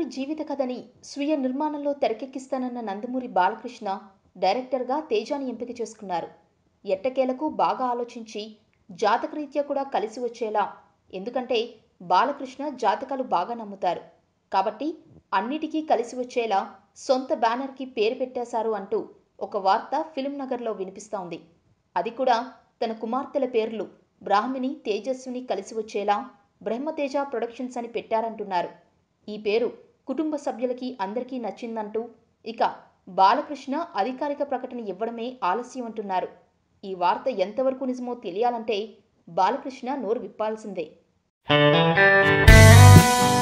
జీవిత కథని స్వీయ నిర్మాణంలో తెరకెక్కిస్తానన్న నందమూరి బాలకృష్ణ డైరెక్టర్గా తేజాని ఎంపిక చేసుకున్నారు ఎట్టకేలకు బాగా ఆలోచించి జాతకరీత్యా కూడా కలిసి వచ్చేలా ఎందుకంటే బాలకృష్ణ జాతకాలు బాగా నమ్ముతారు కాబట్టి అన్నిటికీ కలిసి వచ్చేలా సొంత బ్యానర్కి పేరు పెట్టేశారు అంటూ ఒక వార్త ఫిల్మ్ నగర్లో వినిపిస్తోంది అది కూడా తన కుమార్తెల పేర్లు బ్రాహ్మిణి తేజస్విని కలిసి వచ్చేలా బ్రహ్మతేజ ప్రొడక్షన్స్ అని పెట్టారంటున్నారు ఈ పేరు కుటుంబ సభ్యులకి అందరికీ నచ్చిందంటూ ఇక బాలకృష్ణ అధికారిక ప్రకటన ఇవ్వడమే ఆలస్యం అంటున్నారు ఈ వార్త ఎంతవరకు నిజమో తెలియాలంటే బాలకృష్ణ నోరు విప్పాల్సిందే